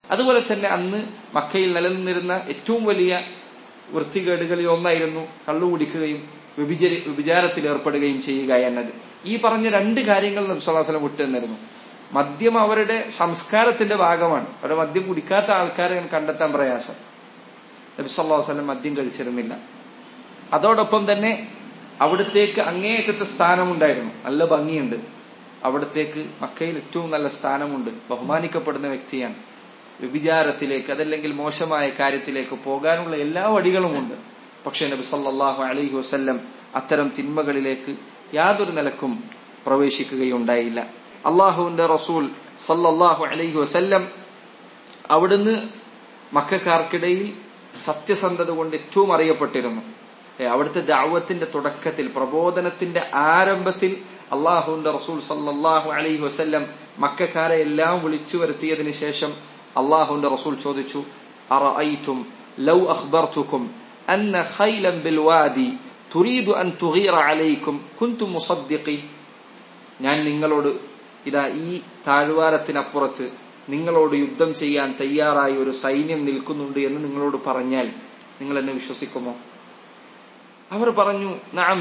അതുപോലെ തന്നെ അന്ന് മക്കയിൽ നിലനിന്നിരുന്ന ഏറ്റവും വലിയ വൃത്തികേടുകളിൽ ഒന്നായിരുന്നു കള്ളു കുടിക്കുകയും വ്യഭിചരി വ്യഭിചാരത്തിൽ ഏർപ്പെടുകയും ചെയ്യുക എന്നത് ഈ പറഞ്ഞ രണ്ട് കാര്യങ്ങൾ നബ്സല്ലാസ്ലം വിട്ടുതന്നിരുന്നു മദ്യം അവരുടെ സംസ്കാരത്തിന്റെ ഭാഗമാണ് അവരുടെ മദ്യം കുടിക്കാത്ത ആൾക്കാരെ കണ്ടെത്താൻ പ്രയാസം നബ്സല്ലാസ്ലം മദ്യം കഴിച്ചിരുന്നില്ല അതോടൊപ്പം തന്നെ അവിടത്തേക്ക് അങ്ങേയറ്റത്തെ സ്ഥാനമുണ്ടായിരുന്നു നല്ല ഭംഗിയുണ്ട് അവിടത്തേക്ക് മക്കയിൽ ഏറ്റവും നല്ല സ്ഥാനമുണ്ട് ബഹുമാനിക്കപ്പെടുന്ന വ്യക്തിയാണ് വ്യഭിചാരത്തിലേക്ക് അതല്ലെങ്കിൽ മോശമായ കാര്യത്തിലേക്ക് പോകാനുള്ള എല്ലാ വഴികളുമുണ്ട് പക്ഷേ നബി സല്ലാഹു അലൈഹി വസ്ല്ലം അത്തരം തിന്മകളിലേക്ക് യാതൊരു നിലക്കും പ്രവേശിക്കുകയുണ്ടായില്ല അള്ളാഹുവിന്റെ റസൂൽ സല്ലല്ലാഹു അലൈഹി വസല്ലം അവിടുന്ന് മക്കാർക്കിടയിൽ സത്യസന്ധത കൊണ്ട് ഏറ്റവും അറിയപ്പെട്ടിരുന്നു അവിടുത്തെ ദാവത്തിന്റെ തുടക്കത്തിൽ പ്രബോധനത്തിന്റെ ആരംഭത്തിൽ അള്ളാഹുവിന്റെ റസൂൽ സല്ലല്ലാഹു അലൈഹി വസല്ലം മക്കാരെ എല്ലാം വിളിച്ചു വരുത്തിയതിനു ശേഷം അള്ളാഹുവിന്റെ റസൂൽ ചോദിച്ചു അറഅയ്തും ലൗ അഖ്ബർതുക്കും അന്ന ഖൈലൻ ബിൽവാദി തുരീദു അൻ തുഗീറ അലൈക്കും കുന്തും മുസദ്ദിഖി ഞാൻ നിങ്ങളോട് ഇതാ ഈ താഴ്വാരത്തിനപ്പുറത്ത് നിങ്ങളോട് യുദ്ധം ചെയ്യാൻ തയ്യാറായി ഒരു സൈന്യം നിൽക്കുന്നുണ്ട് എന്ന് നിങ്ങളോട് പറഞ്ഞാൽ നിങ്ങൾ എന്നെ വിശ്വസിക്കുമോ അവർ പറഞ്ഞു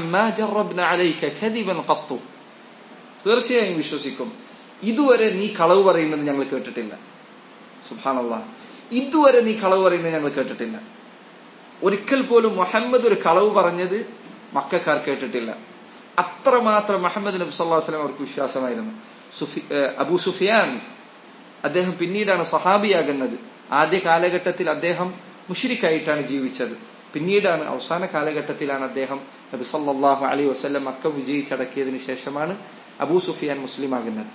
തീർച്ചയായും വിശ്വസിക്കും ഇതുവരെ നീ കളവ് പറയുന്നത് ഞങ്ങൾ കേട്ടിട്ടില്ല സുഭാനുള്ള ഇതുവരെ നീ കളവ് പറയുന്നത് ഞങ്ങൾ കേട്ടിട്ടില്ല ഒരിക്കൽ പോലും മുഹമ്മദ് ഒരു കളവ് പറഞ്ഞത് മക്കാർ കേട്ടിട്ടില്ല അത്രമാത്രം മുഹമ്മദ് നബി സല്ലാ വസ്ലം അവർക്ക് വിശ്വാസമായിരുന്നു സുഫി അബൂ സുഫിയാൻ അദ്ദേഹം പിന്നീടാണ് സഹാബിയാകുന്നത് ആദ്യ കാലഘട്ടത്തിൽ അദ്ദേഹം മുഷിരിക്കായിട്ടാണ് ജീവിച്ചത് പിന്നീടാണ് അവസാന കാലഘട്ടത്തിലാണ് അദ്ദേഹം നബി സല്ലാഹു അലൈഹി വസ്ലം മക്ക വിജയിച്ചടക്കിയതിനു ശേഷമാണ് അബൂ സുഫിയാൻ മുസ്ലിം ആകുന്നത്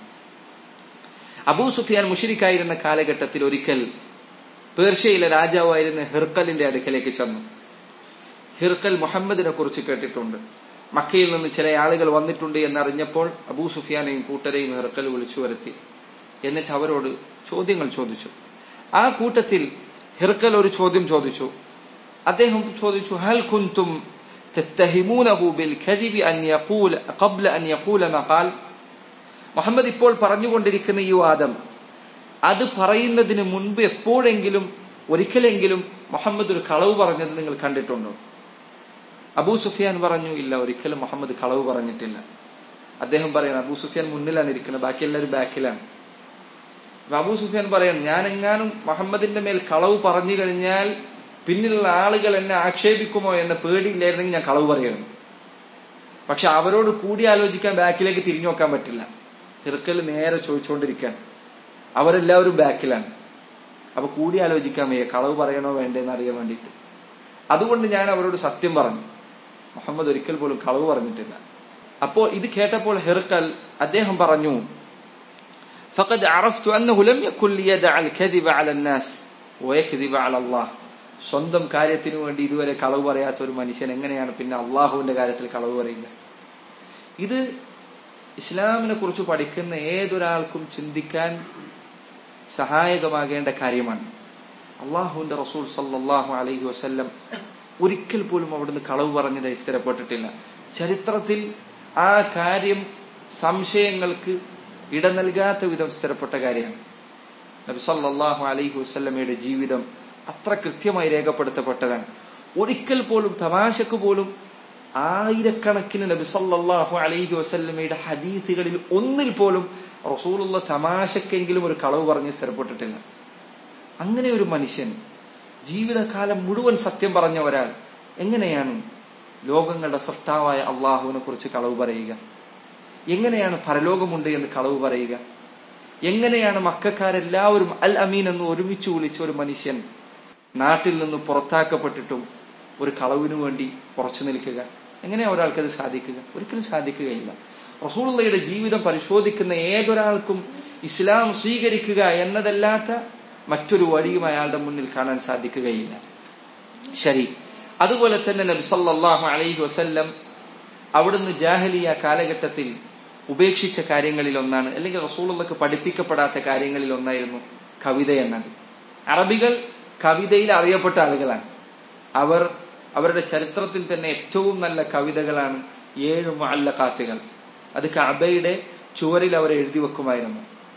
അബൂ സുഫിയാൻ മുഷിരിക്കായിരുന്ന കാലഘട്ടത്തിൽ ഒരിക്കൽ പേർഷ്യയിലെ രാജാവായിരുന്ന ഹിർക്കലിന്റെ അടുക്കലേക്ക് ചെന്നു ഹിർക്കൽ മുഹമ്മദിനെ കുറിച്ച് കേട്ടിട്ടുണ്ട് മക്കയിൽ നിന്ന് ചില ആളുകൾ വന്നിട്ടുണ്ട് എന്നറിഞ്ഞപ്പോൾ അബൂ സുഫിയാനെയും കൂട്ടരെയും ഹിർക്കൽ വിളിച്ചു വരുത്തി എന്നിട്ട് അവരോട് ചോദ്യങ്ങൾ ചോദിച്ചു ആ കൂട്ടത്തിൽ ഹിർക്കൽ ഒരു ചോദ്യം ചോദിച്ചു അദ്ദേഹം ചോദിച്ചു ഹൽ കുന്തും تتهمونه بالكذب أن يقول قبل أن يقول ما قال മുഹമ്മദ് ഇപ്പോൾ പറഞ്ഞുകൊണ്ടിരിക്കുന്ന ഈ വാദം അത് പറയുന്നതിന് മുൻപ് എപ്പോഴെങ്കിലും ഒരിക്കലെങ്കിലും മുഹമ്മദ് ഒരു കളവ് പറഞ്ഞത് നിങ്ങൾ കണ്ടിട്ടുണ്ടോ അബൂ സുഫിയാൻ പറഞ്ഞു ഇല്ല ഒരിക്കലും മുഹമ്മദ് കളവ് പറഞ്ഞിട്ടില്ല അദ്ദേഹം പറയുന്നത് അബൂ സുഫിയാൻ മുന്നിലാണ് ഇരിക്കുന്നത് ബാക്കി എല്ലാവരും ബാക്കിലാണ് അബൂ സുഫിയാൻ പറയാൻ ഞാൻ എങ്ങാനും മുഹമ്മദിന്റെ മേൽ കളവ് പറഞ്ഞു കഴിഞ്ഞാൽ പിന്നിലുള്ള ആളുകൾ എന്നെ ആക്ഷേപിക്കുമോ എന്ന പേടിയില്ലായിരുന്നെങ്കിൽ ഞാൻ കളവ് പറയുന്നു പക്ഷെ അവരോട് കൂടി ആലോചിക്കാൻ ബാക്കിലേക്ക് തിരിഞ്ഞു നോക്കാൻ പറ്റില്ല ഹിർക്കൽ നേരെ ചോദിച്ചുകൊണ്ടിരിക്കുകയാണ് അവരെല്ലാവരും ബാക്കിലാണ് അപ്പൊ കൂടി ആലോചിക്കാൻ വയ്യ കളവ് പറയണോ വേണ്ടെന്ന് അറിയാൻ വേണ്ടിയിട്ട് അതുകൊണ്ട് ഞാൻ അവരോട് സത്യം പറഞ്ഞു മുഹമ്മദ് ഒരിക്കൽ പോലും കളവ് പറഞ്ഞിട്ടില്ല അപ്പോൾ ഇത് കേട്ടപ്പോൾ ഹിർക്കൽ അദ്ദേഹം പറഞ്ഞു فقد عرفت أنه لم يكن ليدع الكذب على الناس ويكذب على الله സ്വന്തം കാര്യത്തിനു വേണ്ടി ഇതുവരെ കളവ് പറയാത്ത ഒരു മനുഷ്യൻ എങ്ങനെയാണ് പിന്നെ അള്ളാഹുവിന്റെ കാര്യത്തിൽ കളവ് പറയുക ഇത് ഇസ്ലാമിനെ കുറിച്ച് പഠിക്കുന്ന ഏതൊരാൾക്കും ചിന്തിക്കാൻ സഹായകമാകേണ്ട കാര്യമാണ് അള്ളാഹുവിന്റെ റസൂൽ സല്ലാഹു അലൈഹി വസ്ല്ലം ഒരിക്കൽ പോലും അവിടുന്ന് കളവ് പറഞ്ഞതായി സ്ഥിരപ്പെട്ടിട്ടില്ല ചരിത്രത്തിൽ ആ കാര്യം സംശയങ്ങൾക്ക് ഇട നൽകാത്ത വിധം സ്ഥിരപ്പെട്ട കാര്യമാണ് നബി സല്ലാഹു അലൈഹി വസ്ല്ലമയുടെ ജീവിതം അത്ര കൃത്യമായി രേഖപ്പെടുത്തപ്പെട്ടതാണ് ഒരിക്കൽ പോലും തമാശക്ക് പോലും ആയിരക്കണക്കിന് നബി സല്ലാഹു അലൈഹി വസല്ലമയുടെ ഹദീസുകളിൽ ഒന്നിൽ പോലും റസൂലുള്ള തമാശക്കെങ്കിലും ഒരു കളവ് പറഞ്ഞ് സ്ഥിരപ്പെട്ടിട്ടില്ല അങ്ങനെ ഒരു മനുഷ്യൻ ജീവിതകാലം മുഴുവൻ സത്യം പറഞ്ഞ ഒരാൾ എങ്ങനെയാണ് ലോകങ്ങളുടെ സൃഷ്ടാവായ അള്ളാഹുവിനെ കുറിച്ച് കളവ് പറയുക എങ്ങനെയാണ് പരലോകമുണ്ട് എന്ന് കളവ് പറയുക എങ്ങനെയാണ് മക്കാരെല്ലാവരും അൽ അമീൻ എന്ന് ഒരുമിച്ച് വിളിച്ച ഒരു മനുഷ്യൻ നാട്ടിൽ നിന്ന് പുറത്താക്കപ്പെട്ടിട്ടും ഒരു കളവിനു വേണ്ടി പുറച്ചു നിൽക്കുക എങ്ങനെയാ ഒരാൾക്കത് സാധിക്കുക ഒരിക്കലും സാധിക്കുകയില്ല റസൂളുള്ളയുടെ ജീവിതം പരിശോധിക്കുന്ന ഏതൊരാൾക്കും ഇസ്ലാം സ്വീകരിക്കുക എന്നതല്ലാത്ത മറ്റൊരു വഴിയും അയാളുടെ മുന്നിൽ കാണാൻ സാധിക്കുകയില്ല ശരി അതുപോലെ തന്നെ നബി സല്ലല്ലാഹു അലൈഹി വസല്ലം അവിടുന്ന് ജാഹലിയ കാലഘട്ടത്തിൽ ഉപേക്ഷിച്ച കാര്യങ്ങളിൽ ഒന്നാണ് അല്ലെങ്കിൽ റസൂലുള്ളക്ക് പഠിപ്പിക്കപ്പെടാത്ത കാര്യങ്ങളിൽ ഒന്നായിരുന്നു കവിത എന്നത് അറബികൾ കവിതയിൽ അറിയപ്പെട്ട ആളുകളാണ് അവർ അവരുടെ ചരിത്രത്തിൽ തന്നെ ഏറ്റവും നല്ല കവിതകളാണ് ഏഴ് മല്ലക്കാത്തുകൾ അത് കഅബയുടെ ചുവരിൽ അവർ എഴുതി വെക്കുമായിരുന്നു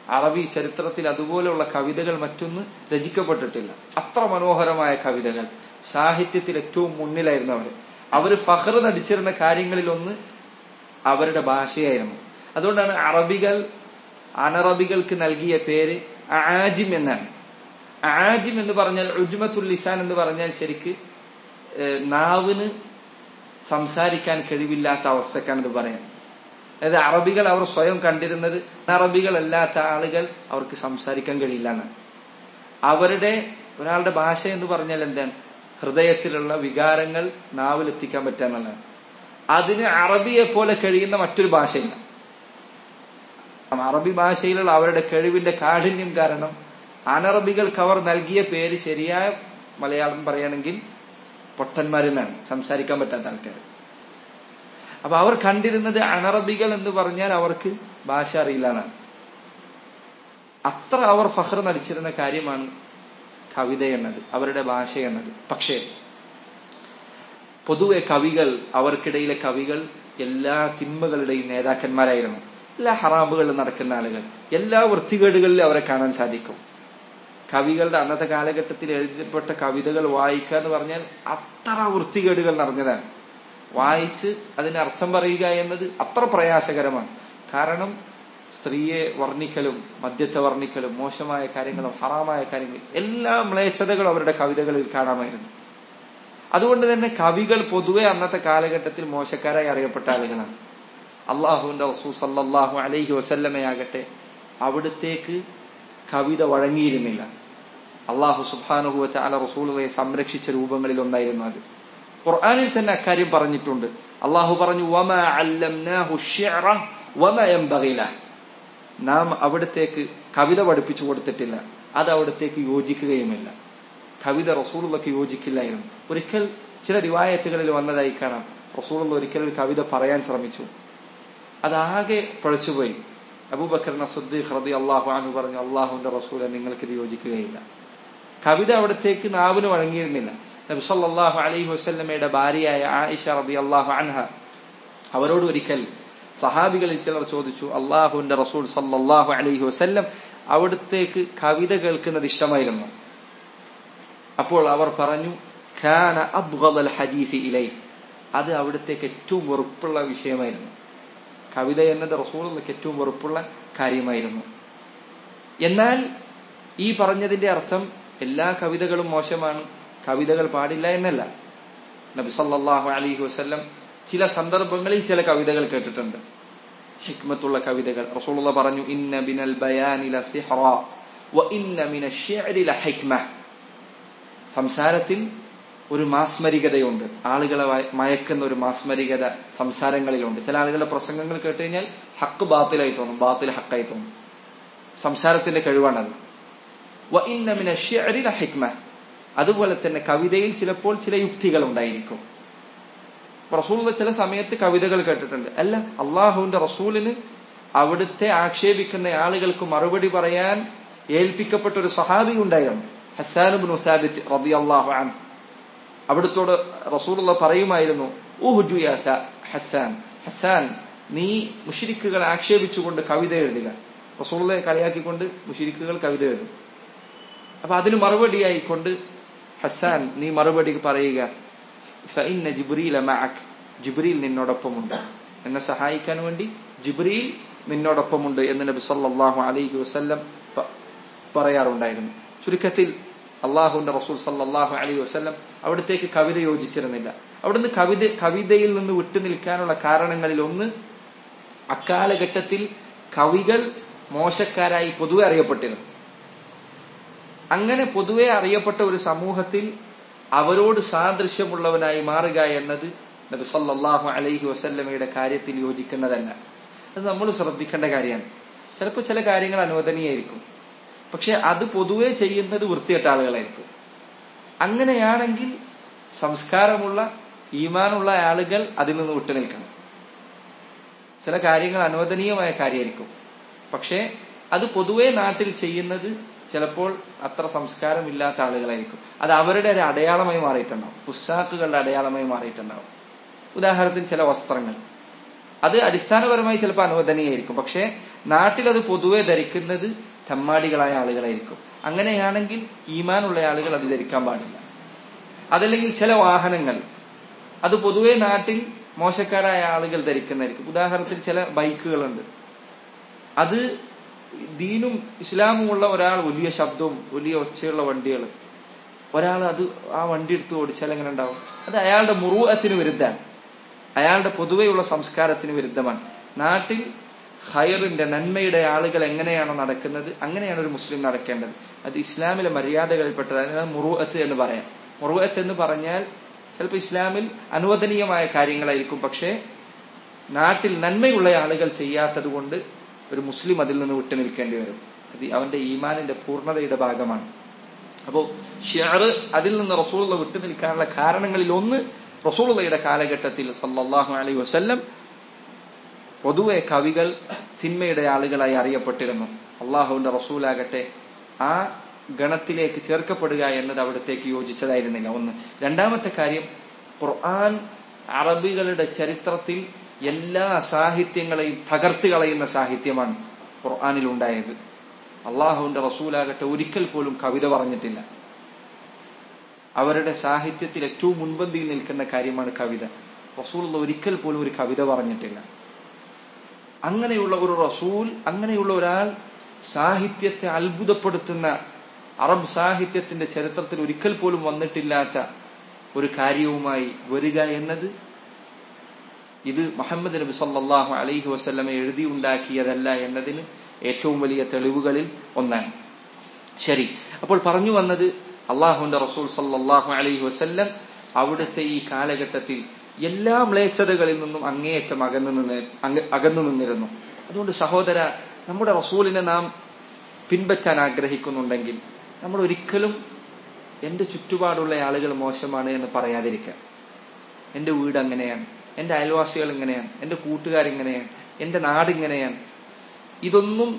അറബി ചരിത്രത്തിൽ അതുപോലെയുള്ള കവിതകൾ മറ്റൊന്ന് രചിക്കപ്പെട്ടിട്ടില്ല അത്ര മനോഹരമായ കവിതകൾ സാഹിത്യത്തിൽ ഏറ്റവും മുന്നിലായിരുന്നു അവർ അവർ ഫഹർ നടിച്ചിരുന്ന കാര്യങ്ങളിൽ ഒന്ന് അവരുടെ ഭാഷയായിരുന്നു അതുകൊണ്ടാണ് അറബികൾ അനറബികൾക്ക് നൽകിയ പേര് ആജിം എന്നാണ് ആജിം എന്ന് പറഞ്ഞാൽ ഉജ്മത്തുൽ ലിസാൻ എന്ന് പറഞ്ഞാൽ ശരിക്ക് നാവിന് സംസാരിക്കാൻ കഴിവില്ലാത്ത അവസ്ഥക്കാണ് ഇത് പറയാൻ അതായത് അറബികൾ അവർ സ്വയം കണ്ടിരുന്നത് അറബികളല്ലാത്ത ആളുകൾ അവർക്ക് സംസാരിക്കാൻ കഴിയില്ല എന്നാണ് അവരുടെ ഒരാളുടെ ഭാഷ എന്ന് പറഞ്ഞാൽ എന്താണ് ഹൃദയത്തിലുള്ള വികാരങ്ങൾ നാവിലെത്തിക്കാൻ പറ്റാന്നുള്ളതാണ് അതിന് അറബിയെ പോലെ കഴിയുന്ന മറ്റൊരു ഭാഷയില്ല അറബി ഭാഷയിലുള്ള അവരുടെ കഴിവിന്റെ കാഠിന്യം കാരണം അനറബികൾക്ക് അവർ നൽകിയ പേര് ശരിയായ മലയാളം പറയുകയാണെങ്കിൽ പൊട്ടന്മാരെന്നാണ് സംസാരിക്കാൻ പറ്റാത്ത ആൾക്കാർ അപ്പൊ അവർ കണ്ടിരുന്നത് അനറബികൾ എന്ന് പറഞ്ഞാൽ അവർക്ക് ഭാഷ അറിയില്ല എന്നാണ് അത്ര അവർ ഫഹർ നടിച്ചിരുന്ന കാര്യമാണ് കവിത എന്നത് അവരുടെ ഭാഷ എന്നത് പക്ഷേ പൊതുവെ കവികൾ അവർക്കിടയിലെ കവികൾ എല്ലാ തിന്മകളുടെയും നേതാക്കന്മാരായിരുന്നു എല്ലാ ഹറാമുകളിലും നടക്കുന്ന ആളുകൾ എല്ലാ വൃത്തികേടുകളിലും അവരെ കാണാൻ സാധിക്കും കവികളുടെ അന്നത്തെ കാലഘട്ടത്തിൽ എഴുതപ്പെട്ട കവിതകൾ വായിക്കുക എന്ന് പറഞ്ഞാൽ അത്ര വൃത്തികേടുകൾ നിറഞ്ഞതാണ് വായിച്ച് അതിന് അർത്ഥം പറയുക എന്നത് അത്ര പ്രയാസകരമാണ് കാരണം സ്ത്രീയെ വർണ്ണിക്കലും മദ്യത്തെ വർണ്ണിക്കലും മോശമായ കാര്യങ്ങളും ഹറാമായ കാര്യങ്ങളും എല്ലാ മ്ലേച്ഛതകളും അവരുടെ കവിതകളിൽ കാണാമായിരുന്നു അതുകൊണ്ട് തന്നെ കവികൾ പൊതുവെ അന്നത്തെ കാലഘട്ടത്തിൽ മോശക്കാരായി അറിയപ്പെട്ട ആളുകളാണ് അള്ളാഹുവിന്റെ റസൂ സല്ലാഹു അലൈഹി വസല്ലമയാകട്ടെ അവിടത്തേക്ക് കവിത വഴങ്ങിയിരുന്നില്ല അള്ളാഹു സുബാനുഹുവറ്റ അല റസൂലുകളെ സംരക്ഷിച്ച രൂപങ്ങളിൽ ഒന്നായിരുന്നു അത് ഖുർആാനിൽ തന്നെ അക്കാര്യം പറഞ്ഞിട്ടുണ്ട് അള്ളാഹു പറഞ്ഞു വമ അല്ലംനാഹു ശിഅറ വമ യംബഗില നാം അവിടത്തേക്ക് കവിത പഠിപ്പിച്ചു കൊടുത്തിട്ടില്ല അത് അവിടത്തേക്ക് യോജിക്കുകയുമില്ല കവിത റസൂലുള്ളക്ക് യോജിക്കില്ലായിരുന്നു ഒരിക്കൽ ചില റിവായത്തുകളിൽ വന്നതായി കാണാം റസൂലുള്ള ഒരിക്കൽ ഒരു കവിത പറയാൻ ശ്രമിച്ചു അതാകെ പഴച്ചുപോയി അബൂബക്കർ സദ്ദീഖ് റതി അള്ളാഹു അനു പറഞ്ഞു അള്ളാഹുവിന്റെ റസൂലെ നിങ്ങൾക്ക് ഇത് യോജിക്കുകയില്ല കവിത അവിടത്തേക്ക് നാവിന് വഴങ്ങിയിരുന്നില്ല നബി സല്ലല്ലാഹു അലൈഹി വസല്ലമയുടെ ഭാര്യയായ ആയിഷ റതി അള്ളാഹു അൻഹ അവരോട് ഒരിക്കൽ സഹാബികളിൽ ചിലർ ചോദിച്ചു അള്ളാഹുവിന്റെ റസൂൽ സല്ലല്ലാഹു അലൈഹി വസല്ലം അവിടത്തേക്ക് കവിത കേൾക്കുന്നത് ഇഷ്ടമായിരുന്നു അപ്പോൾ അവർ പറഞ്ഞു ഖാന അബ്ഗദൽ ഹദീസ് ഇലൈ അത് അവിടത്തേക്ക് ഏറ്റവും വെറുപ്പുള്ള വിഷയമായിരുന്നു കവിത എന്നത് റസൂലുള്ളക്ക് ഏറ്റവും വെറുപ്പുള്ള കാര്യമായിരുന്നു എന്നാൽ ഈ പറഞ്ഞതിന്റെ അർത്ഥം എല്ലാ കവിതകളും മോശമാണ് കവിതകൾ പാടില്ല എന്നല്ല നബി സല്ലല്ലാഹു അലൈഹി വസല്ലം ചില സന്ദർഭങ്ങളിൽ ചില കവിതകൾ കേട്ടിട്ടുണ്ട് ഹിക്മത്തുള്ള കവിതകൾ റസൂലുള്ള പറഞ്ഞു ഇന്ന ബിനൽ ബയാനി ലസിഹ്റ വ ഇന്ന മിന ശിഅരി ലഹിക്മ സംസാരത്തിൽ ഒരു മാസ്മരികതയുണ്ട് ആളുകളെ മയക്കുന്ന ഒരു മാസ്മരികത സംസാരങ്ങളിലുണ്ട് ചില ആളുകളുടെ പ്രസംഗങ്ങൾ കേട്ട് കഴിഞ്ഞാൽ ഹക്ക് ബാത്തിലായി തോന്നും ബാത്തിൽ ഹക്കായി തോന്നും സംസാരത്തിന്റെ കഴിവാണത് വ ഇന്ന മിന ശിഅരി ലഹിക്മ അതുപോലെ തന്നെ കവിതയിൽ ചിലപ്പോൾ ചില യുക്തികൾ ഉണ്ടായിരിക്കും റസൂലിന്റെ ചില സമയത്ത് കവിതകൾ കേട്ടിട്ടുണ്ട് അല്ല അള്ളാഹുവിന്റെ റസൂലിന് അവിടുത്തെ ആക്ഷേപിക്കുന്ന ആളുകൾക്ക് മറുപടി പറയാൻ ഏൽപ്പിക്കപ്പെട്ട ഒരു സഹാബി ഉണ്ടായിരുന്നു ഹസാനുബിൻ മുസാബിത്ത് റബി അള്ളാഹു അൻ അവിടുത്തോട് റസൂലുള്ള പറയുമായിരുന്നു ഊഹുജു ഹസാൻ ഹസാൻ നീ മുഷിരിക്കുകൾ ആക്ഷേപിച്ചുകൊണ്ട് കവിത എഴുതുക റസൂളെ കളിയാക്കിക്കൊണ്ട് മുഷിരിക്കുകൾ കവിത എഴുതും അപ്പൊ അതിന് മറുപടിയായിക്കൊണ്ട് ഹസാൻ നീ മറുപടി പറയുക ഫഇന്ന ജിബ്രീല മഅക് ജിബ്രീൽ നിന്നോടൊപ്പമുണ്ട് എന്നെ സഹായിക്കാൻ വേണ്ടി ജിബ്രീൽ നിന്നോടൊപ്പമുണ്ട് എന്ന് നബി സല്ലല്ലാഹു അലൈഹി വസല്ലം പറയാറുണ്ടായിരുന്നു ചുരുക്കത്തിൽ അള്ളാഹുന്റെ റസൂൽ സല്ലല്ലാഹു അലൈഹി വസല്ലം അവിടത്തേക്ക് കവിത യോജിച്ചിരുന്നില്ല അവിടുന്ന് കവിത കവിതയിൽ നിന്ന് വിട്ടു നിൽക്കാനുള്ള കാരണങ്ങളിൽ ഒന്ന് അക്കാലഘട്ടത്തിൽ കവികൾ മോശക്കാരായി പൊതുവെ അറിയപ്പെട്ടിരുന്നു അങ്ങനെ പൊതുവെ അറിയപ്പെട്ട ഒരു സമൂഹത്തിൽ അവരോട് സാദൃശ്യമുള്ളവനായി മാറുക എന്നത് നബി സല്ലല്ലാഹു അലൈഹി വസല്ലമയുടെ കാര്യത്തിൽ യോജിക്കുന്നതല്ല അത് നമ്മൾ ശ്രദ്ധിക്കേണ്ട കാര്യമാണ് ചിലപ്പോൾ ചില കാര്യങ്ങൾ അനുവദനീയായിരിക്കും പക്ഷെ അത് പൊതുവെ ചെയ്യുന്നത് വൃത്തികെട്ട ആളുകളായിരിക്കും അങ്ങനെയാണെങ്കിൽ സംസ്കാരമുള്ള ഈമാനുള്ള ആളുകൾ അതിൽ നിന്ന് വിട്ടുനിൽക്കണം ചില കാര്യങ്ങൾ അനുവദനീയമായ കാര്യമായിരിക്കും പക്ഷേ അത് പൊതുവെ നാട്ടിൽ ചെയ്യുന്നത് ചിലപ്പോൾ അത്ര സംസ്കാരമില്ലാത്ത ആളുകളായിരിക്കും അത് അവരുടെ ഒരു അടയാളമായി മാറിയിട്ടുണ്ടാവും പുസ്താക്കുകളുടെ അടയാളമായി മാറിയിട്ടുണ്ടാവും ഉദാഹരണത്തിന് ചില വസ്ത്രങ്ങൾ അത് അടിസ്ഥാനപരമായി ചിലപ്പോൾ അനുവദനീയായിരിക്കും പക്ഷേ നാട്ടിൽ അത് പൊതുവെ ധരിക്കുന്നത് തെമ്മാടികളായ ആളുകളായിരിക്കും അങ്ങനെയാണെങ്കിൽ ഈമാനുള്ള ആളുകൾ അത് ധരിക്കാൻ പാടില്ല അതല്ലെങ്കിൽ ചില വാഹനങ്ങൾ അത് പൊതുവെ നാട്ടിൽ മോശക്കാരായ ആളുകൾ ധരിക്കുന്നതായിരിക്കും ഉദാഹരണത്തിന് ചില ബൈക്കുകളുണ്ട് അത് ദീനും ഇസ്ലാമുമുള്ള ഒരാൾ വലിയ ശബ്ദവും വലിയ ഒച്ചയുള്ള വണ്ടികൾ ഒരാൾ അത് ആ വണ്ടി എടുത്ത് ഓടിച്ചാൽ എങ്ങനെ ഉണ്ടാവും അത് അയാളുടെ മുറുവത്തിന് വിരുദ്ധമാണ് അയാളുടെ പൊതുവെയുള്ള സംസ്കാരത്തിന് വിരുദ്ധമാണ് നാട്ടിൽ ഹയറിന്റെ നന്മയുടെ ആളുകൾ എങ്ങനെയാണോ നടക്കുന്നത് അങ്ങനെയാണ് ഒരു മുസ്ലിം നടക്കേണ്ടത് അത് ഇസ്ലാമിലെ മര്യാദകളിൽപ്പെട്ടത് അതിനാണ് മുറുവത്ത് എന്ന് പറയാം മുറുവത്ത് എന്ന് പറഞ്ഞാൽ ചിലപ്പോൾ ഇസ്ലാമിൽ അനുവദനീയമായ കാര്യങ്ങളായിരിക്കും പക്ഷേ നാട്ടിൽ നന്മയുള്ള ആളുകൾ ചെയ്യാത്തത് കൊണ്ട് ഒരു മുസ്ലിം അതിൽ നിന്ന് വിട്ടു നിൽക്കേണ്ടി വരും അത് അവന്റെ ഈമാനിന്റെ പൂർണ്ണതയുടെ ഭാഗമാണ് അപ്പോ ഷിയർ അതിൽ നിന്ന് റസൂള്ള വിട്ടു നിൽക്കാനുള്ള കാരണങ്ങളിൽ ഒന്ന് റസൂള്ളയുടെ കാലഘട്ടത്തിൽ സല്ലല്ലാഹു അലൈഹി വസല്ലം പൊതുവെ കവികൾ തിന്മയുടെ ആളുകളായി അറിയപ്പെട്ടിരുന്നു അള്ളാഹുവിന്റെ റസൂലാകട്ടെ ആ ഗണത്തിലേക്ക് ചേർക്കപ്പെടുക എന്നത് അവിടത്തേക്ക് യോജിച്ചതായിരുന്നില്ല ഒന്ന് രണ്ടാമത്തെ കാര്യം ഖുർആൻ അറബികളുടെ ചരിത്രത്തിൽ എല്ലാ സാഹിത്യങ്ങളെയും തകർത്ത് കളയുന്ന സാഹിത്യമാണ് ഖുർആാനിൽ ഉണ്ടായത് അള്ളാഹുവിന്റെ റസൂലാകട്ടെ ഒരിക്കൽ പോലും കവിത പറഞ്ഞിട്ടില്ല അവരുടെ സാഹിത്യത്തിൽ ഏറ്റവും മുൻപന്തിയിൽ നിൽക്കുന്ന കാര്യമാണ് കവിത റസൂൽ ഒരിക്കൽ പോലും ഒരു കവിത പറഞ്ഞിട്ടില്ല അങ്ങനെയുള്ള ഒരു റസൂൽ അങ്ങനെയുള്ള ഒരാൾ സാഹിത്യത്തെ അത്ഭുതപ്പെടുത്തുന്ന അറബ് സാഹിത്യത്തിന്റെ ചരിത്രത്തിൽ ഒരിക്കൽ പോലും വന്നിട്ടില്ലാത്ത ഒരു കാര്യവുമായി വരിക എന്നത് ഇത് മുഹമ്മദ് നബി സല്ലാഹു അലൈഹി വസ്ല്ലമെ എഴുതി ഉണ്ടാക്കിയതല്ല എന്നതിന് ഏറ്റവും വലിയ തെളിവുകളിൽ ഒന്നാണ് ശരി അപ്പോൾ പറഞ്ഞു വന്നത് അള്ളാഹുന്റെ റസൂൽ സല്ലാഹു അലൈഹി വസ്ല്ലം അവിടുത്തെ ഈ കാലഘട്ടത്തിൽ എല്ലാ മ്ലേച്ഛതകളിൽ നിന്നും അങ്ങേയറ്റം അകന്നു നിന്ന് അകന്നു നിന്നിരുന്നു അതുകൊണ്ട് സഹോദര നമ്മുടെ റസൂലിനെ നാം പിൻപറ്റാൻ ആഗ്രഹിക്കുന്നുണ്ടെങ്കിൽ നമ്മൾ ഒരിക്കലും എന്റെ ചുറ്റുപാടുള്ള ആളുകൾ മോശമാണ് എന്ന് പറയാതിരിക്കുക എന്റെ വീട് അങ്ങനെയാണ് എന്റെ അയൽവാസികൾ ഇങ്ങനെയാണ് എന്റെ കൂട്ടുകാരിങ്ങനെയാണ് എന്റെ നാടിങ്ങനെയാണ് ഇതൊന്നും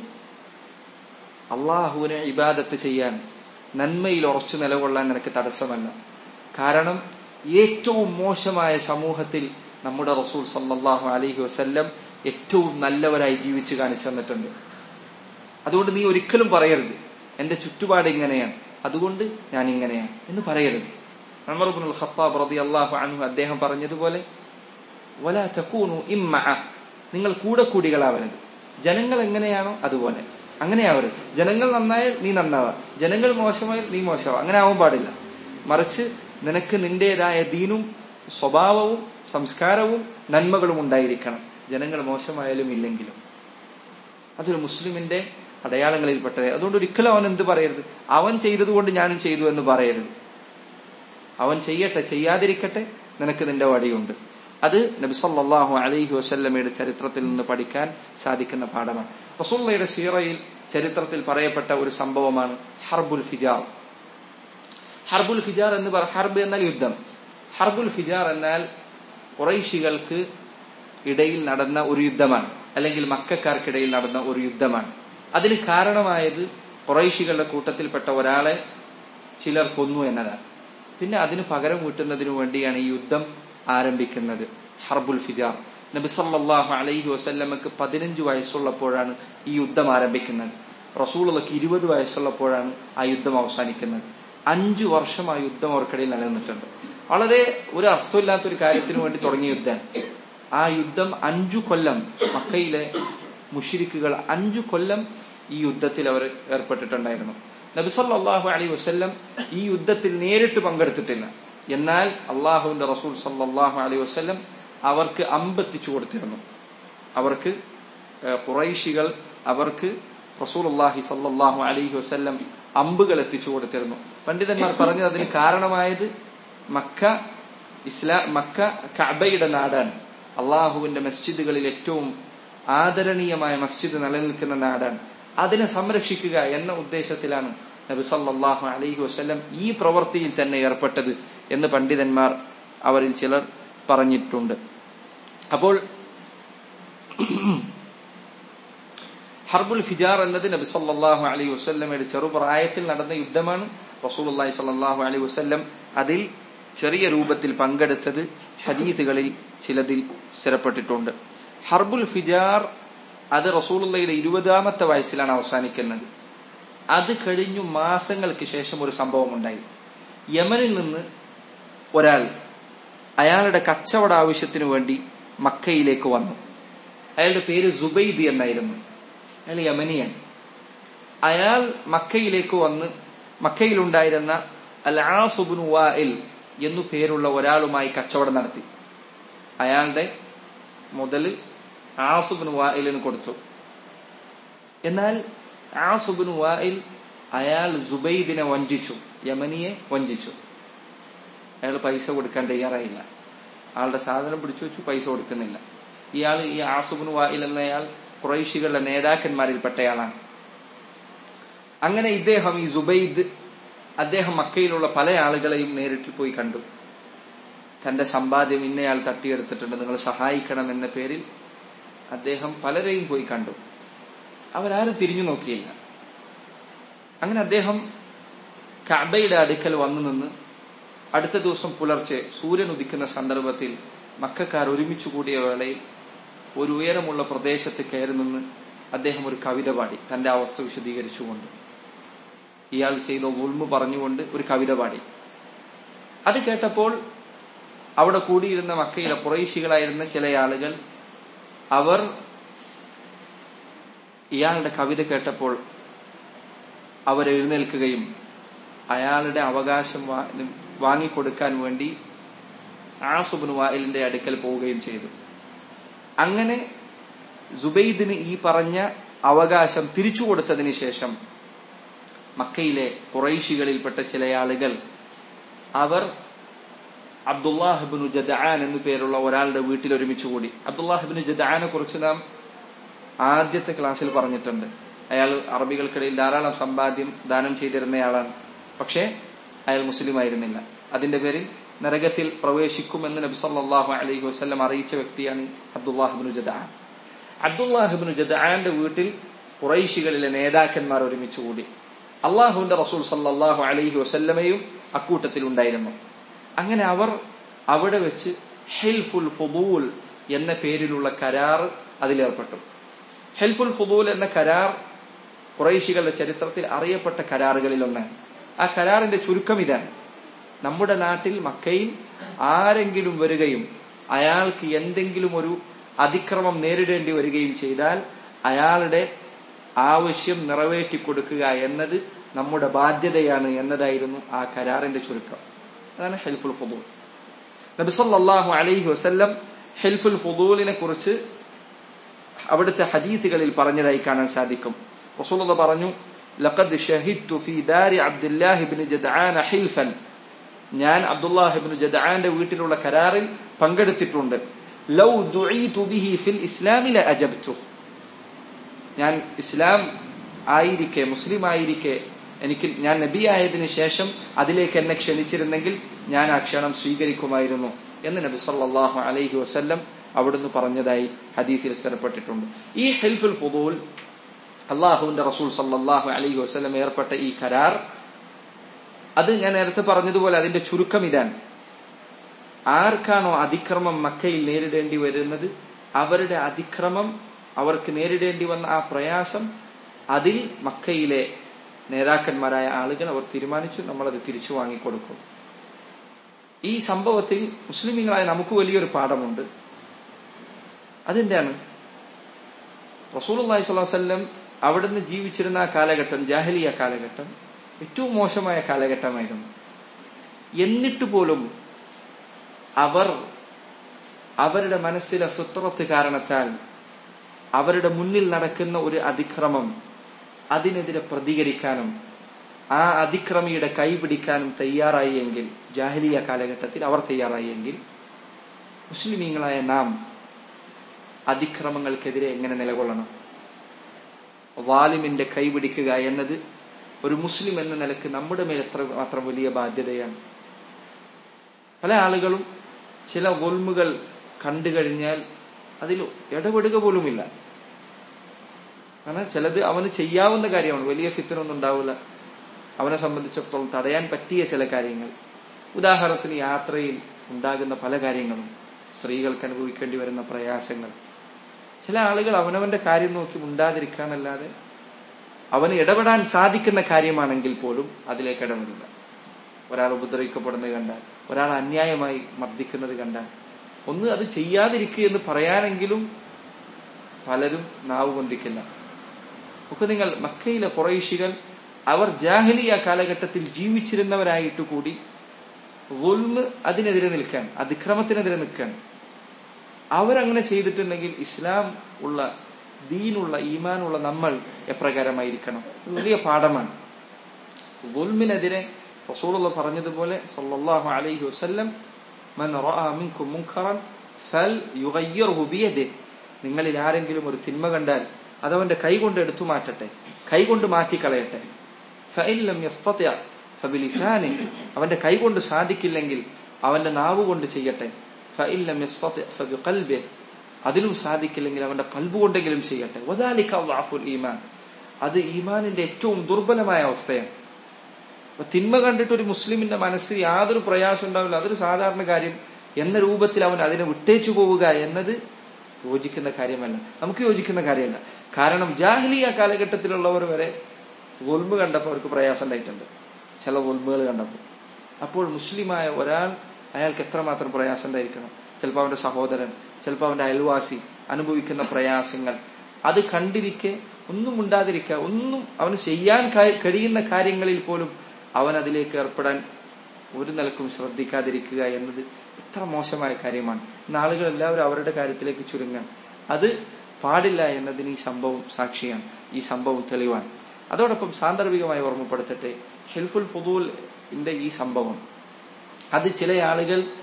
അള്ളാഹുവിനെ ഇബാദത്ത് ചെയ്യാൻ നന്മയിൽ ഉറച്ചു നിലകൊള്ളാൻ നിനക്ക് തടസ്സമല്ല കാരണം ഏറ്റവും മോശമായ സമൂഹത്തിൽ നമ്മുടെ റസൂൽ സല്ലാഹു അലഹി വസ്ല്ലം ഏറ്റവും നല്ലവരായി ജീവിച്ചു കാണിച്ചു തന്നിട്ടുണ്ട് അതുകൊണ്ട് നീ ഒരിക്കലും പറയരുത് എന്റെ ചുറ്റുപാട് ഇങ്ങനെയാണ് അതുകൊണ്ട് ഞാൻ ഇങ്ങനെയാണ് എന്ന് പറയരുത് അമർബുൽ ഖത്താബ് റതി അള്ളാഹു അൻഹു അദ്ദേഹം പറഞ്ഞതുപോലെ വല തക്കൂണു ഇമ്മ നിങ്ങൾ കൂടെ കൂടികളാവരുത് ജനങ്ങൾ എങ്ങനെയാണോ അതുപോലെ അങ്ങനെയാവരുത് ജനങ്ങൾ നന്നായാൽ നീ നന്നാവുക ജനങ്ങൾ മോശമായാൽ നീ മോശമാവുക അങ്ങനെ ആവാൻ പാടില്ല മറിച്ച് നിനക്ക് നിന്റേതായ ദീനും സ്വഭാവവും സംസ്കാരവും നന്മകളും ഉണ്ടായിരിക്കണം ജനങ്ങൾ മോശമായാലും ഇല്ലെങ്കിലും അതൊരു മുസ്ലിമിന്റെ അടയാളങ്ങളിൽപ്പെട്ടത് അതുകൊണ്ട് ഒരിക്കലും അവൻ എന്ത് പറയരുത് അവൻ ചെയ്തതുകൊണ്ട് ഞാനും ചെയ്തു എന്ന് പറയരുത് അവൻ ചെയ്യട്ടെ ചെയ്യാതിരിക്കട്ടെ നിനക്ക് നിന്റെ വഴിയുണ്ട് അത് നബിസല്ലാഹു അലൈഹി വസല്ലമയുടെ ചരിത്രത്തിൽ നിന്ന് പഠിക്കാൻ സാധിക്കുന്ന പാഠമാണ് റസൂള്ളയുടെ സീറയിൽ ചരിത്രത്തിൽ പറയപ്പെട്ട ഒരു സംഭവമാണ് ഹർബുൽ ഫിജാർ ഹർബുൽ ഫിജാർ എന്ന് പറ ഹർബ് എന്നാൽ യുദ്ധം ഹർബുൽ ഫിജാർ എന്നാൽ കുറൈശികൾക്ക് ഇടയിൽ നടന്ന ഒരു യുദ്ധമാണ് അല്ലെങ്കിൽ മക്കാർക്കിടയിൽ നടന്ന ഒരു യുദ്ധമാണ് അതിന് കാരണമായത് കുറൈശികളുടെ കൂട്ടത്തിൽപ്പെട്ട ഒരാളെ ചിലർ കൊന്നു എന്നതാണ് പിന്നെ അതിന് പകരം വീട്ടുന്നതിനു വേണ്ടിയാണ് ഈ യുദ്ധം ആരംഭിക്കുന്നത് ഹർബുൽ ഫിജാർ നബി സല്ലല്ലാഹു അലൈഹി വസല്ലമക്ക് പതിനഞ്ച് വയസ്സുള്ളപ്പോഴാണ് ഈ യുദ്ധം ആരംഭിക്കുന്നത് റസൂലുള്ളക്ക് ഇരുപത് വയസ്സുള്ളപ്പോഴാണ് ആ യുദ്ധം അവസാനിക്കുന്നത് അഞ്ചു വർഷം ആ യുദ്ധം അവർക്കിടയിൽ നിലനിന്നിട്ടുണ്ട് വളരെ ഒരു അർത്ഥമില്ലാത്ത ഒരു കാര്യത്തിന് വേണ്ടി തുടങ്ങിയ യുദ്ധമാണ് ആ യുദ്ധം അഞ്ചു കൊല്ലം മക്കയിലെ മുഷിരിക്കുകൾ അഞ്ചു കൊല്ലം ഈ യുദ്ധത്തിൽ അവർ ഏർപ്പെട്ടിട്ടുണ്ടായിരുന്നു നബിസല്ലാഹു അലൈ വസ്ല്ലം ഈ യുദ്ധത്തിൽ നേരിട്ട് പങ്കെടുത്തിട്ടില്ല എന്നാൽ അള്ളാഹുവിന്റെ റസൂൽ സല്ലാഹു അലൈ വസ്ല്ലം അവർക്ക് അമ്പെത്തിച്ചു കൊടുത്തിരുന്നു അവർക്ക് കുറൈശികൾ അവർക്ക് റസൂൽ അള്ളാഹി സല്ലാഹു അലൈഹി വസ്ല്ലം അമ്പുകൾ എത്തിച്ചു കൊടുത്തിരുന്നു പണ്ഡിതന്മാർ പറഞ്ഞത് അതിന് കാരണമായത് മക്ക ഇസ്ലാം മക്ക കഅബയുടെ നാടാണ് അള്ളാഹുവിന്റെ മസ്ജിദുകളിൽ ഏറ്റവും ആദരണീയമായ മസ്ജിദ് നിലനിൽക്കുന്ന നാടാണ് അതിനെ സംരക്ഷിക്കുക എന്ന ഉദ്ദേശത്തിലാണ് നബി സല്ലാഹു അലൈഹി വസ്ല്ലം ഈ പ്രവൃത്തിയിൽ തന്നെ ഏർപ്പെട്ടത് എന്ന് പണ്ഡിതന്മാർ അവരിൽ ചിലർ പറഞ്ഞിട്ടുണ്ട് അപ്പോൾ ഹർബുൽ ഫിജാർ എന്നത് നബി സല്ലാഹു അലൈഹി വസ്ല്ലമയുടെ ചെറുപ്രായത്തിൽ നടന്ന യുദ്ധമാണ് റസൂൽ അള്ളാഹി സല്ലാഹു അലൈഹി വസ്ല്ലം അതിൽ ചെറിയ രൂപത്തിൽ പങ്കെടുത്തത് ഹദീസുകളിൽ ചിലതിൽ സ്ഥിരപ്പെട്ടിട്ടുണ്ട് ഹർബുൽ ഫിജാർ അത് റസൂലുള്ളയുടെ ഇരുപതാമത്തെ വയസ്സിലാണ് അവസാനിക്കുന്നത് അത് കഴിഞ്ഞു മാസങ്ങൾക്ക് ശേഷം ഒരു സംഭവം ഉണ്ടായി യമനിൽ നിന്ന് ഒരാൾ അയാളുടെ കച്ചവട ആവശ്യത്തിനു വേണ്ടി മക്കയിലേക്ക് വന്നു അയാളുടെ പേര് സുബൈദ് എന്നായിരുന്നു അയാൾ യമനിയാണ് അയാൾ മക്കയിലേക്ക് വന്ന് മക്കയിലുണ്ടായിരുന്ന അൽ ആസുബിൻ വായിൽ എന്നു പേരുള്ള ഒരാളുമായി കച്ചവടം നടത്തി അയാളുടെ മുതല് ആസുബിൻ വായിലിന് കൊടുത്തു എന്നാൽ ആസുബിൻ വായിൽ അയാൾ സുബൈദിനെ വഞ്ചിച്ചു യമനിയെ വഞ്ചിച്ചു അയാൾ പൈസ കൊടുക്കാൻ തയ്യാറായില്ല ആളുടെ സാധനം പിടിച്ചു വെച്ചു പൈസ കൊടുക്കുന്നില്ല ഇയാൾ ഈ ആസുബിൻ വായിൽ എന്നയാൾ കുറൈശികളുടെ നേതാക്കന്മാരിൽപ്പെട്ടയാളാണ് അങ്ങനെ ഇദ്ദേഹം ഈ സുബൈദ് അദ്ദേഹം മക്കയിലുള്ള പല ആളുകളെയും നേരിട്ട് പോയി കണ്ടു തന്റെ സമ്പാദ്യം ഇന്നയാൾ തട്ടിയെടുത്തിട്ടുണ്ട് നിങ്ങൾ സഹായിക്കണം എന്ന പേരിൽ അദ്ദേഹം പലരെയും പോയി കണ്ടു അവരാരും തിരിഞ്ഞു നോക്കിയില്ല അങ്ങനെ അദ്ദേഹം കബയുടെ അടുക്കൽ വന്നു നിന്ന് അടുത്ത ദിവസം പുലർച്ചെ സൂര്യൻ ഉദിക്കുന്ന സന്ദർഭത്തിൽ മക്കാർ ഒരുമിച്ച് കൂടിയ വേളയിൽ ഒരു ഉയരമുള്ള പ്രദേശത്ത് കയറി നിന്ന് അദ്ദേഹം ഒരു കവിത പാടി തന്റെ അവസ്ഥ വിശദീകരിച്ചുകൊണ്ട് ഇയാൾ ചെയ്ത ഉൾമു പറഞ്ഞുകൊണ്ട് ഒരു കവിത പാടി അത് കേട്ടപ്പോൾ അവിടെ കൂടിയിരുന്ന മക്കയിലെ കുറേശികളായിരുന്ന ചില ആളുകൾ അവർ ഇയാളുടെ കവിത കേട്ടപ്പോൾ അവർ എഴുന്നേൽക്കുകയും അയാളുടെ അവകാശം വാങ്ങിക്കൊടുക്കാൻ വേണ്ടി ആസുബിന് വായിലിന്റെ അടുക്കൽ പോവുകയും ചെയ്തു അങ്ങനെ ജുബൈദിന് ഈ പറഞ്ഞ അവകാശം തിരിച്ചു കൊടുത്തതിന് ശേഷം മക്കയിലെ കുറൈശികളിൽപ്പെട്ട ചില ആളുകൾ അവർ അബ്ദുല്ലാഹിബിനു ജദാൻ എന്നു പേരുള്ള ഒരാളുടെ വീട്ടിൽ ഒരുമിച്ച് കൂടി അബ്ദുല്ലാഹിബിന് ജദാനെ കുറിച്ച് നാം ആദ്യത്തെ ക്ലാസ്സിൽ പറഞ്ഞിട്ടുണ്ട് അയാൾ അറബികൾക്കിടയിൽ ധാരാളം സമ്പാദ്യം ദാനം ചെയ്തിരുന്നയാളാണ് പക്ഷേ അയാൾ മുസ്ലിം ആയിരുന്നില്ല അതിന്റെ പേരിൽ നരകത്തിൽ പ്രവേശിക്കുമെന്ന് നബി സല്ലല്ലാഹു അലൈഹി വസല്ലം അറിയിച്ച വ്യക്തിയാണ് അബ്ദുല്ലാഹിബിനു ജദാൻ അബ്ദുല്ലാഹിബിനു ജദാന്റെ വീട്ടിൽ കുറൈശികളിലെ നേതാക്കന്മാർ ഒരുമിച്ച് കൂടി അള്ളാഹുവിന്റെ റസൂൽ സല്ലാഹു അലൈഹി വസല്ലമയും അക്കൂട്ടത്തിൽ ഉണ്ടായിരുന്നു അങ്ങനെ അവർ അവിടെ വെച്ച് ഹെൽഫുൽ ഫുദൂൽ എന്ന പേരിലുള്ള കരാർ അതിലേർപ്പെട്ടു ഹെൽഫുൽ ഫുദൂൽ എന്ന കരാർ കുറേശികളുടെ ചരിത്രത്തിൽ അറിയപ്പെട്ട കരാറുകളിൽ ഒന്നാണ് ആ കരാറിന്റെ ചുരുക്കം ഇതാണ് നമ്മുടെ നാട്ടിൽ മക്കയിൽ ആരെങ്കിലും വരികയും അയാൾക്ക് എന്തെങ്കിലും ഒരു അതിക്രമം നേരിടേണ്ടി വരികയും ചെയ്താൽ അയാളുടെ ആവശ്യം നിറവേറ്റി കൊടുക്കുക എന്നത് നമ്മുടെ ബാധ്യതയാണ് എന്നതായിരുന്നു ആ കരാറിന്റെ ചുരുക്കം അതാണ് ഹെൽഫുൽ ഫുദൂൽ നബിസല്ലാഹു അലൈഹി വസല്ലം ഹെൽഫുൽ ഫുദൂലിനെ കുറിച്ച് അവിടുത്തെ ഹദീസുകളിൽ പറഞ്ഞതായി കാണാൻ സാധിക്കും റസൂലുള്ള പറഞ്ഞു ലഖദ് ഷഹിദ്തു ഫീ ദാരി അബ്ദുല്ലാഹി ഇബ്നു ജദ്ആൻ ഹിൽഫൻ ഞാൻ അബ്ദുല്ലാഹി ഇബ്നു ജദ്ആന്റെ വീട്ടിലുള്ള കരാറിൽ പങ്കെടുത്തിട്ടുണ്ട് ലൗ ദുഈതു ബിഹി ഫിൽ ഇസ്ലാമി ലഅജബ്തു ഞാൻ ഇസ്ലാം ആയിരിക്കെ മുസ്ലിം ആയിരിക്കെ എനിക്ക് ഞാൻ നബി ആയതിനു ശേഷം അതിലേക്ക് എന്നെ ക്ഷണിച്ചിരുന്നെങ്കിൽ ഞാൻ ആ ക്ഷണം സ്വീകരിക്കുമായിരുന്നു എന്ന് നബി സല്ലല്ലാഹു അലൈഹി വസല്ലം അവിടുന്ന് പറഞ്ഞതായി ഹദീസിൽ സ്ഥിരപ്പെട്ടിട്ടുണ്ട് ഈ ഹെൽഫുൽ ഫുദൂൽ അള്ളാഹുവിന്റെ റസൂൽ സല്ലല്ലാഹു അലൈഹി വസല്ലം ഏർപ്പെട്ട ഈ കരാർ അത് ഞാൻ നേരത്തെ പറഞ്ഞതുപോലെ അതിന്റെ ചുരുക്കം ഇതാണ് ആർക്കാണോ അതിക്രമം മക്കയിൽ നേരിടേണ്ടി വരുന്നത് അവരുടെ അതിക്രമം അവർക്ക് നേരിടേണ്ടി വന്ന ആ പ്രയാസം അതിൽ മക്കയിലെ നേതാക്കന്മാരായ ആളുകൾ അവർ തീരുമാനിച്ചു നമ്മളത് തിരിച്ചു വാങ്ങിക്കൊടുക്കും ഈ സംഭവത്തിൽ മുസ്ലിമീങ്ങളായ നമുക്ക് വലിയൊരു പാഠമുണ്ട് അതെന്താണ് റസൂലി സ്വലാസ്ല്ലം അവിടുന്ന് ജീവിച്ചിരുന്ന ആ കാലഘട്ടം ജാഹലിയ കാലഘട്ടം ഏറ്റവും മോശമായ കാലഘട്ടമായിരുന്നു എന്നിട്ട് പോലും അവർ അവരുടെ മനസ്സിലെ ഫിത്രത്ത് കാരണത്താൽ അവരുടെ മുന്നിൽ നടക്കുന്ന ഒരു അതിക്രമം അതിനെതിരെ പ്രതികരിക്കാനും ആ അതിക്രമിയുടെ കൈപിടിക്കാനും തയ്യാറായി എങ്കിൽ ജാഹലിയ കാലഘട്ടത്തിൽ അവർ തയ്യാറായി എങ്കിൽ മുസ്ലിമീങ്ങളായ നാം അതിക്രമങ്ങൾക്കെതിരെ എങ്ങനെ നിലകൊള്ളണം വാലിമിന്റെ കൈപിടിക്കുക എന്നത് ഒരു മുസ്ലിം എന്ന നിലക്ക് നമ്മുടെ മേൽ എത്ര മാത്രം വലിയ ബാധ്യതയാണ് പല ആളുകളും ചില ഗോൽമുകൾ കണ്ടു കഴിഞ്ഞാൽ അതിൽ ഇടപെടുക പോലുമില്ല കാരണം ചിലത് അവന് ചെയ്യാവുന്ന കാര്യമാണ് വലിയ ഫിത്തിനൊന്നും ഉണ്ടാവില്ല അവനെ സംബന്ധിച്ചിടത്തോളം തടയാൻ പറ്റിയ ചില കാര്യങ്ങൾ ഉദാഹരണത്തിന് യാത്രയിൽ ഉണ്ടാകുന്ന പല കാര്യങ്ങളും സ്ത്രീകൾക്ക് അനുഭവിക്കേണ്ടി വരുന്ന പ്രയാസങ്ങൾ ചില ആളുകൾ അവനവന്റെ കാര്യം നോക്കി മുണ്ടാതിരിക്കാന്നല്ലാതെ അവന് ഇടപെടാൻ സാധിക്കുന്ന കാര്യമാണെങ്കിൽ പോലും അതിലേക്ക് ഇടപെടില്ല ഒരാൾ ഉപദ്രവിക്കപ്പെടുന്നത് കണ്ടാൽ ഒരാൾ അന്യായമായി മർദ്ദിക്കുന്നത് കണ്ടാൽ ഒന്ന് അത് ചെയ്യാതിരിക്കുക എന്ന് പറയാനെങ്കിലും പലരും നാവ് പൊന്തിക്കില്ല ഒക്കെ നിങ്ങൾ മക്കയിലെ കുറൈശികൾ അവർ ജാഹലിയ കാലഘട്ടത്തിൽ ജീവിച്ചിരുന്നവരായിട്ട് കൂടി വുൽമ് അതിനെതിരെ നിൽക്കാൻ അതിക്രമത്തിനെതിരെ നിൽക്കാൻ അവരങ്ങനെ ചെയ്തിട്ടുണ്ടെങ്കിൽ ഇസ്ലാം ഉള്ള ദീനുള്ള ഈമാനുള്ള നമ്മൾ എപ്രകാരമായിരിക്കണം ഇത് വലിയ പാഠമാണ് വുൽമിനെതിരെ റസൂലുള്ള പറഞ്ഞതുപോലെ സല്ലല്ലാഹു അലൈഹി വസല്ലം മൻ റഅ മിൻകും മുൻകറൻ ഫൽ യുഗയ്യിർഹു ബിയദിഹി നിങ്ങളിൽ ആരെങ്കിലും ഒരു തിന്മ കണ്ടാൽ അതവന്റെ കൈകൊണ്ട് എടുത്തു മാറ്റട്ടെ കൈകൊണ്ട് മാറ്റിക്കളയട്ടെ ഫഇല്ലം യസ്തതിഅ ഫബിലിസാനി അവന്റെ കൈകൊണ്ട് സാധിക്കില്ലെങ്കിൽ അവന്റെ നാവ് കൊണ്ട് ചെയ്യട്ടെ ഫഇല്ലം യസ്തതിഅ ഫബിഖൽബിഹി അതിലും സാധിക്കില്ലെങ്കിൽ അവന്റെ കൽബ് കൊണ്ടെങ്കിലും ചെയ്യട്ടെ വദാലിക അദ്അഫുൽ ഈമാൻ അത് ഈമാനിന്റെ ഏറ്റവും ദുർബലമായ അവസ്ഥയാണ് അപ്പൊ തിന്മ കണ്ടിട്ട് ഒരു മുസ്ലിമിന്റെ മനസ്സിൽ യാതൊരു പ്രയാസം ഉണ്ടാവില്ല അതൊരു സാധാരണ കാര്യം എന്ന രൂപത്തിൽ അവൻ അതിനെ വിട്ടേച്ചു പോവുക എന്നത് യോജിക്കുന്ന കാര്യമല്ല നമുക്ക് യോജിക്കുന്ന കാര്യമല്ല കാരണം ജാഹ്ലിയ കാലഘട്ടത്തിലുള്ളവർ വരെ വുൽമ് കണ്ടപ്പോൾ അവർക്ക് പ്രയാസം ഉണ്ടായിട്ടുണ്ട് ചില വുൽമുകൾ കണ്ടപ്പോൾ അപ്പോൾ മുസ്ലിമായ ഒരാൾ അയാൾക്ക് എത്രമാത്രം പ്രയാസം ഉണ്ടായിരിക്കണം ചിലപ്പോൾ അവന്റെ സഹോദരൻ ചിലപ്പോൾ അവന്റെ അയൽവാസി അനുഭവിക്കുന്ന പ്രയാസങ്ങൾ അത് കണ്ടിരിക്കെ ഒന്നും ഉണ്ടാതിരിക്കുക ഒന്നും അവന് ചെയ്യാൻ കഴിയുന്ന കാര്യങ്ങളിൽ പോലും അവൻ അതിലേക്ക് ഏർപ്പെടാൻ ഒരു നിലക്കും ശ്രദ്ധിക്കാതിരിക്കുക എന്നത് എത്ര മോശമായ കാര്യമാണ് ഇന്ന് ആളുകൾ എല്ലാവരും അവരുടെ കാര്യത്തിലേക്ക് ചുരുങ്ങാൻ അത് പാടില്ല എന്നതിന് ഈ സംഭവം സാക്ഷിയാണ് ഈ സംഭവം തെളിവാണ് അതോടൊപ്പം സാന്ദർഭികമായി ഓർമ്മപ്പെടുത്തട്ടെ ഹെൽഫുൽ ഫുദൂലിന്റെ ഈ സംഭവം അത് ചില ആളുകൾ